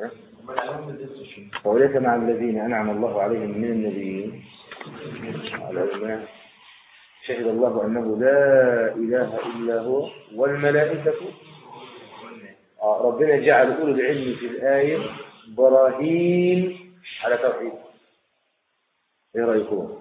ها؟ وليس مع الذين أنعم الله عليهم من النبيين على الماء شهد الله أنه لا إله إلا هو والملائكة آه ربنا جعل أولو العلم في الآية براهين على توحيد ايه رأيكم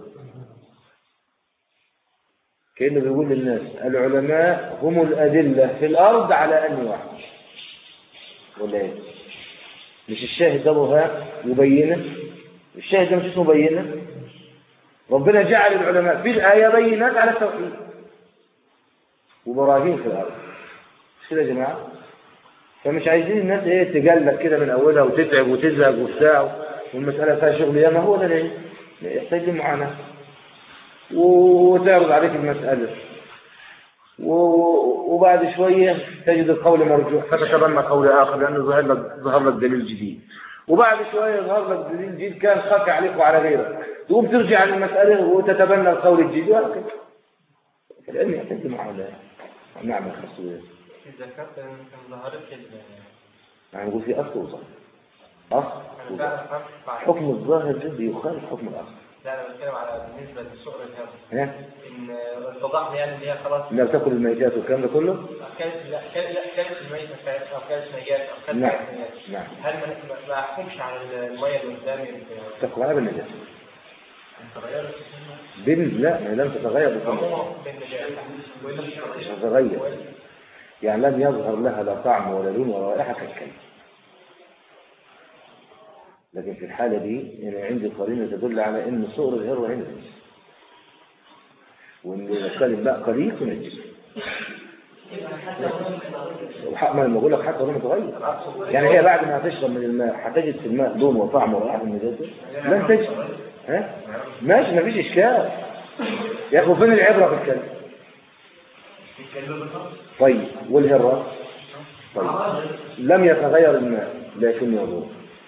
كأنه بيقول للناس العلماء هم الأدلة في الأرض على أن واحد ولا ايه مش الشاهد ده ها يبينه الشاهد ده مش اسمه بينه ربنا جعل العلماء في الآية بينات على التوحيد وبراهين في الأرض مش كده يا جماعة فمش عايزين الناس ايه تجلك كده من أولها وتتعب وتزهق وبتاع والمسألة فيها شغل ياما هو ده ليه يحتاج معاناة وتعرض عليك المسألة وبعد شوية تجد القول مرجوح فتتبنى قول آخر لأنه ظهر لك ظهر لك دليل جديد وبعد شوية يظهر لك دليل جديد كان خفي عليك وعلى غيرك تقوم ترجع للمسألة وتتبنى القول الجديد وهكذا العلم يحتاج معاناة نعم يا خصوصية إذا كانت كان ظهرت يعني نقول في أصل وظاهر أصل أنا وظاهر فعلا فهمت بعد حكم الظاهر جد يخالف حكم الأصل لا أنا بتكلم على بالنسبة للسؤر الهرم ها؟ إن اتضح لي يعني إن هي خلاص لا تاكل الميتات والكلام ده كله كانت لا كانت لا كانت الميت كانت أو كانت نجاة أو كانت نعم. نجاة نعم هل ما ما- ما أحكمش على المية اللي قدامي ب- تقوى بالنجاسة تغيرت بن لا ما لم تتغير بالخمر عموما بالنجاة مش هتتغير يعني لم يظهر لها لا طعم ولا لون ولا رائحة كالكلب لكن في الحالة دي أنا عندي قرينة تدل على أن صغر الهروة هنا نجس وأن إذا كان الماء قليل تنجس وحق ما لما بقول لك حتى لون متغير يعني هي بعد ما هتشرب من الماء هتجد في الماء لون وطعم ورائحة النجاسة لن تجد ها ماشي مفيش إشكال يا أخي فين العبرة في الكلام طيب والهرة طيب لم يتغير الماء لكن يضر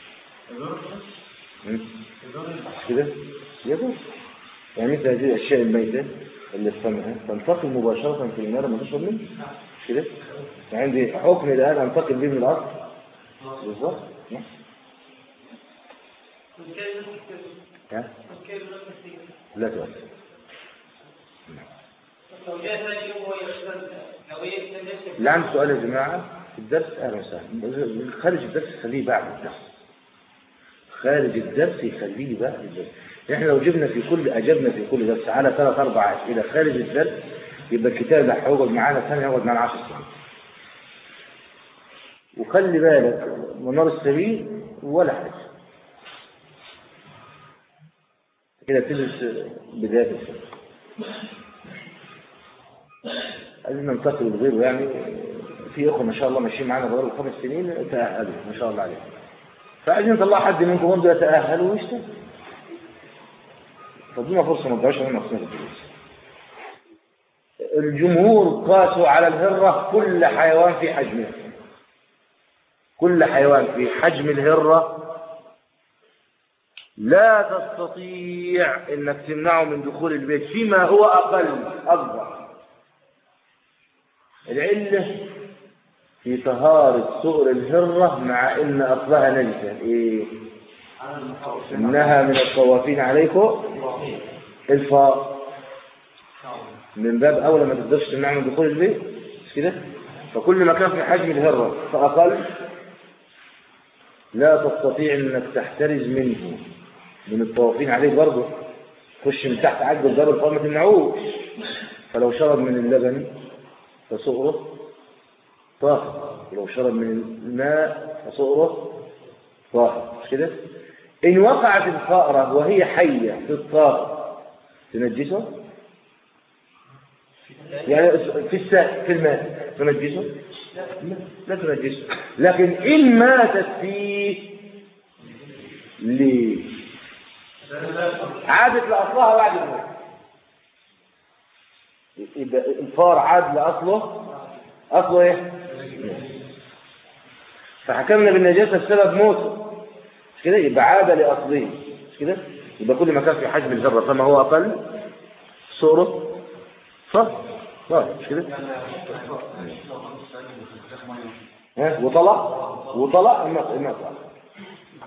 مم. مش كده يضر يعني مثل هذه الأشياء الميتة اللي تفهمها تنتقل مباشرة في الماء لما تشرب منه مش كده عندي حكم الآن أنتقل به من الأصل بالظبط نعم. ها لا تؤثر لو جاء ثاني يوم هو يشتغل لو هي نفس اللي عنده سؤال يا جماعة في الدرس أهلا وسهلا خارج الدرس خليه بعد الدرس خارج الدرس يخليه بعد الدرس احنا لو جبنا في كل أجبنا في كل درس على ثلاث أربع أسئلة خارج الدرس يبقى الكتاب ده هيقعد معانا سنة يقعد معانا 10 سنين وخلي بالك منار السبيل ولا حاجة كده تدرس بداية السنة عايزين ننتقل لغيره يعني في اخوه ما شاء الله ماشيين معانا بقالهم خمس سنين تاهلوا ما شاء الله عليهم فعايزين نطلع حد منكم برضه يتاهل ويشتغل فادونا فرصه ما تضيعوش علينا نفسنا في الدروس الجمهور قاسوا على الهره كل حيوان في حجمه كل حيوان في حجم الهره لا تستطيع انك تمنعه من دخول البيت فيما هو اقل اكبر العلة في طهارة سؤر الهرة مع ان اصلها نجسة ايه انها من الطوافين عليكم الفار من باب اولى ما تقدرش تمنعه من دخول البيت مش كده فكل ما كان في حجم الهرة فاقل لا تستطيع انك تحترز منه من الطوافين عليه برضه خش من تحت عجل الباب الفار ما تمنعوش فلو شرب من اللبن فصغره طاهر ولو شرب من الماء فصغره طاهر مش كده إن وقعت الفأرة وهي حية في الطاهر تنجسه يعني في الساء في الماء تنجسه لا, لا تنجسه لكن إن ماتت فيه ليه عادت لأصلها بعد الموت يبقى الفار عاد لأصله أصله إيه؟ فحكمنا بالنجاسة بسبب موته مش كده يبقى عاد لأصله مش كده يبقى كل ما كان في حجم الذرة فما هو أقل صوره صح صح مش كده ها وطلع وطلع الماء الماء طلع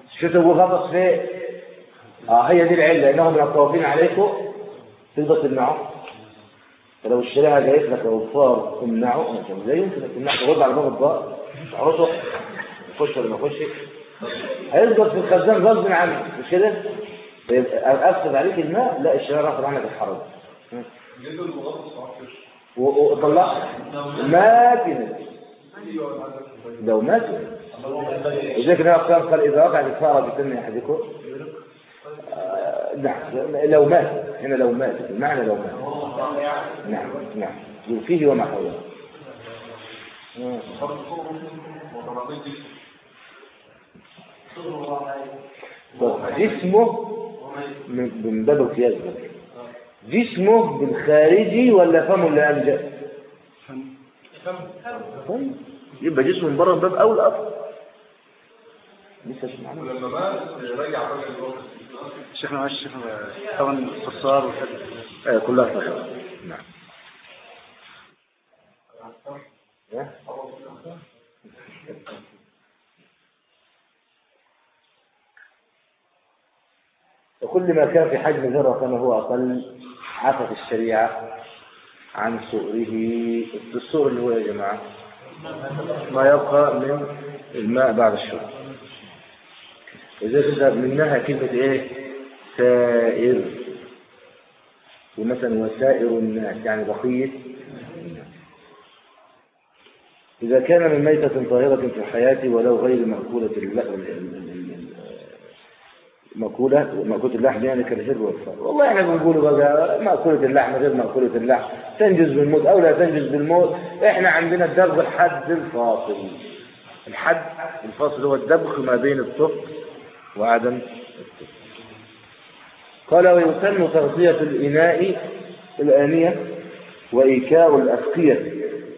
شفت ابو غطس فين اه هي دي العله انهم من الطوافين عليكم تقدر تمنعه فلو الشريعه جايت لك لو الفار تمنعه انت لا يمكن انك تمنعه ترد على باب الدار تعرفه يخش ولا ما يخش هيفضل في الخزان غصب عنك مش كده؟ يبقى افسد عليك الماء لا الشريعه رافض عنك الحرج جدا المغطس عفش و- وطلعها مات لو مات لذلك النبي صلى الله قال اذا وقعت الفاره بسن احدكم آه، نعم لو مات هنا لو مات المعنى لو مات نعم نعم فيه وما حوله آه. طب جسمه من من باب القياس ده جسمه بالخارجي ولا فمه اللي انجا طيب يبقى جسمه من بره من باب اول اصلا لسه مش معنا ولما مات رجع رجع الوقت شيخنا معلش شيخنا طبعا صرصار وكذا آه كلها صحيحة نعم ها؟ وكل ما كان في حجم ذرة فما هو أقل عفت الشريعة عن سؤره السؤر اللي هو يا جماعة ما يبقى من الماء بعد الشرب وإذا كده منها كلمة إيه سائر ومثلا وسائر الناس يعني بقية الناس إذا كان من ميتة طاهرة في الحياة ولو غير مأكولة اللحم مأكولة مأكولة اللحم يعني كالهر والفار والله احنا بنقول بقى مأكولة اللحم غير مأكولة اللحم تنجز بالموت أو لا تنجز بالموت احنا عندنا الدبغ الحد الفاصل الحد الفاصل هو الدبغ ما بين الطفل وعدم الطفل قال ويسن تغطية الإناء الآنية وإيكاء الأسقية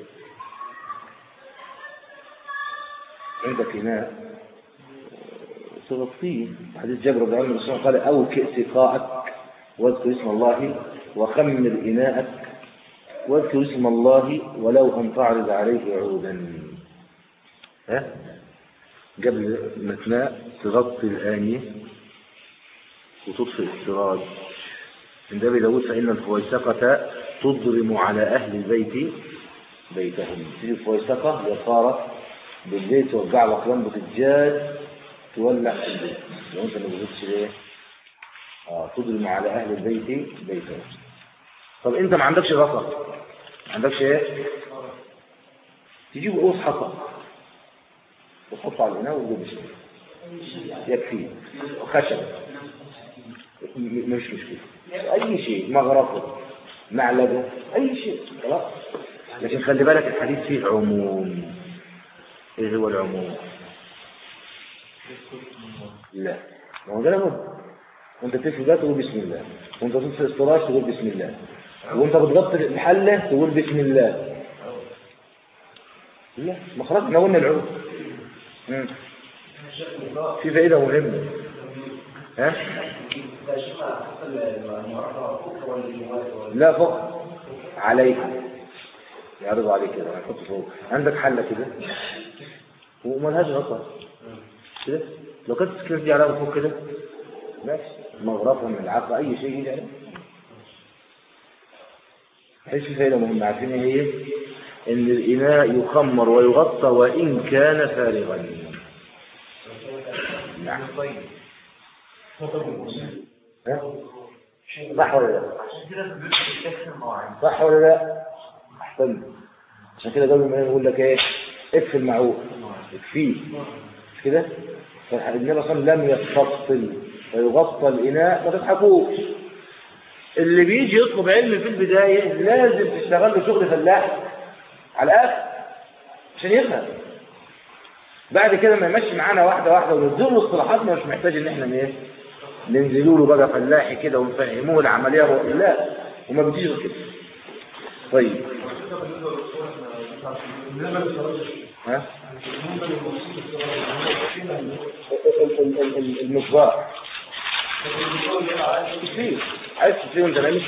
عندك إناء تغطيه حديث جابر بن عمرو بن قال أوكئ سقاءك واذكر اسم الله وخمر إناءك واذكر اسم الله ولو أن تعرض عليه عودا ها قبل ما تناء تغطي الآنية وتطفئ السراج عند أبي داود فإن الفويسقة تضرم على أهل البيت بيتهم تيجي الفويسقة هي صارت بالليل توزع لك لمبة الجاز تولع في البيت لو أنت ما بتجيبش ليه؟ آه تضرم على أهل البيت بيتهم طب أنت ما عندكش غطا ما عندكش إيه؟ تجيب قوس حطب وتحطه على الإناء وتجيب شيء يكفي خشب م- مش مشكلة أي شيء مغرفة معلبة أي شيء خلاص لكن خلي بالك الحديث فيه عموم إيه هو العموم لا ما هو ده لابد وانت تفي ده تقول بسم الله وانت تطفي السراج تقول بسم الله وانت بتغطي الحلة تقول بسم الله لا ما خرجنا قلنا العموم مم. في فائدة مهمة ها لا فوق عليك يعرضوا عليك كده هنحط فوق عندك حلة كده وملهاش غطا كده لو كانت السكينة دي عليها فوق كده ماشي مغرفة من العقل أي شيء يجي عليه حيث في فائدة مهمة عارفين ايه هي ان الإناء يخمر ويغطى وإن كان فارغا نعم ها؟ صح ولا لا صح ولا لا احسن عشان كده قبل ما يقول لك ايه اكفي المعروف اكفيه مش كده فالنبي صلى الله عليه وسلم لم يستفصل فيغطى الاناء ما تضحكوش اللي بيجي يطلب علم في البدايه لازم تشتغل له شغل فلاح على الاخر عشان يفهم بعد كده ما يمشي معانا واحده واحده ونديله اصطلاحاتنا مش محتاج ان احنا ايه ننزلوا له بقى فلاحي كده ونفهموه العمليه لا وما بتجيش غير كده طيب ها ال- ال- ال- ال- المصباح كتير عايز تسيب انت نايم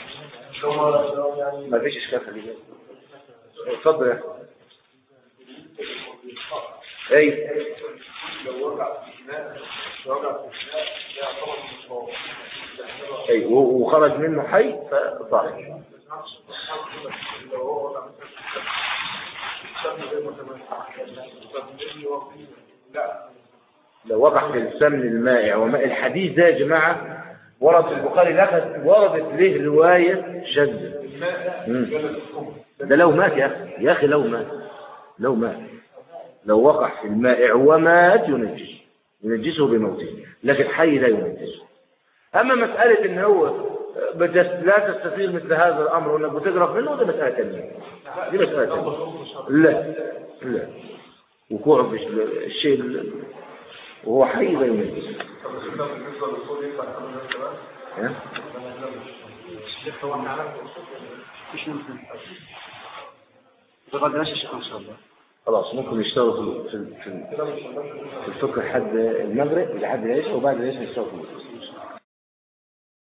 ما فيش اشكال خلي بالك اتفضل يا أخي. اي لو وقع في الماء لو وقع في الماء ده يعتبر مصاب اي و- وخرج منه حي فطاهر لو هو وقع مثلا السمن غير متماسك فبنجي وقتين لا لو وقع في السمن المائع وماء الحديث ده يا جماعة ورد في البخاري لقد وردت له رواية شد الماء مم. جلد الحكم ده لو مات يا أخي يا أخي لو مات لو مات لو وقع في المائع ومات ينجس ينجسه بموته لكن حي لا ينجسه أما مسألة إن هو بتس- لا تستطيع مثل هذا الأمر وإنك بتقرف منه ده مسألة ثانية دي مسألة ثانية لا لا وقوعه في الشيء ال- وهو حي لا ينجسه طب سيدنا بالنسبه للصوت ينفع كمان الناس كمان ها؟ مش ممكن إذا قدرناش الشيخ إن شاء الله خلاص ممكن يشتغلوا في في في, في الفقه لحد المغرب لحد العشاء وبعد العشاء يشتغلوا في الوقت.